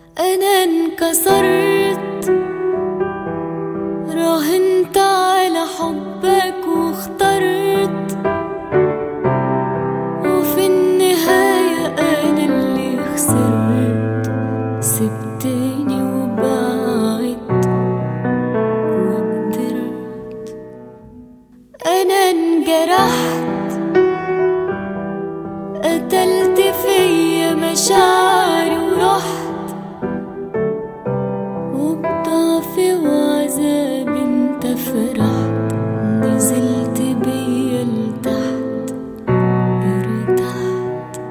أنا انكسرت راهنت على حبك واخترت وفي النهاية أنا اللي خسرت سبتني وبعدت وقدرت أنا انجرحت قتلت فيا مشاعري ورحت وبضعفي وعذابي انت فرحت نزلت بيا لتحت ارتحت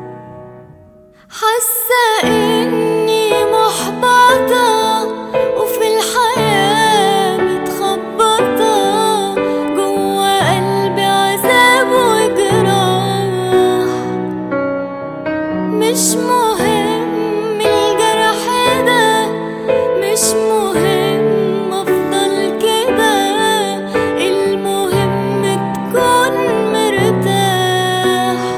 حاسة اني محبطة وفي الحياة متخبطة جوا قلبي عذاب وجراح مش مهم الجرح ده مش مهم افضل كده المهم تكون مرتاح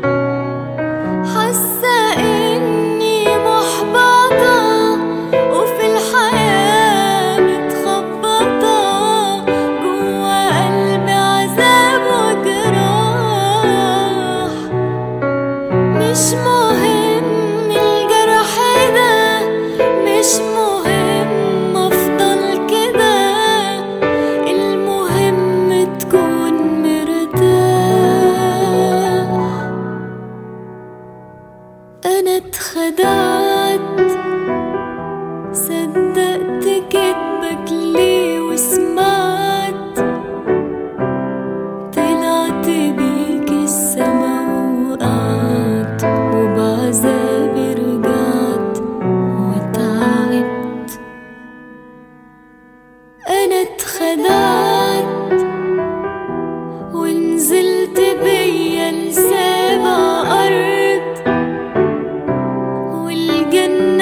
حاسة اني محبطة وفي الحياة متخبطة جوا قلبي عذاب وجراح مش مهم الجرح ده مش مهم افضل كده المهم تكون مرتاح انا اتخدعت صدقت كدبك ليه وسمعت طلعت بيك السما وقعت وبعذابي رجعت وتعبت انا اتخدعت ونزلت بيا لسابع ارض والجنة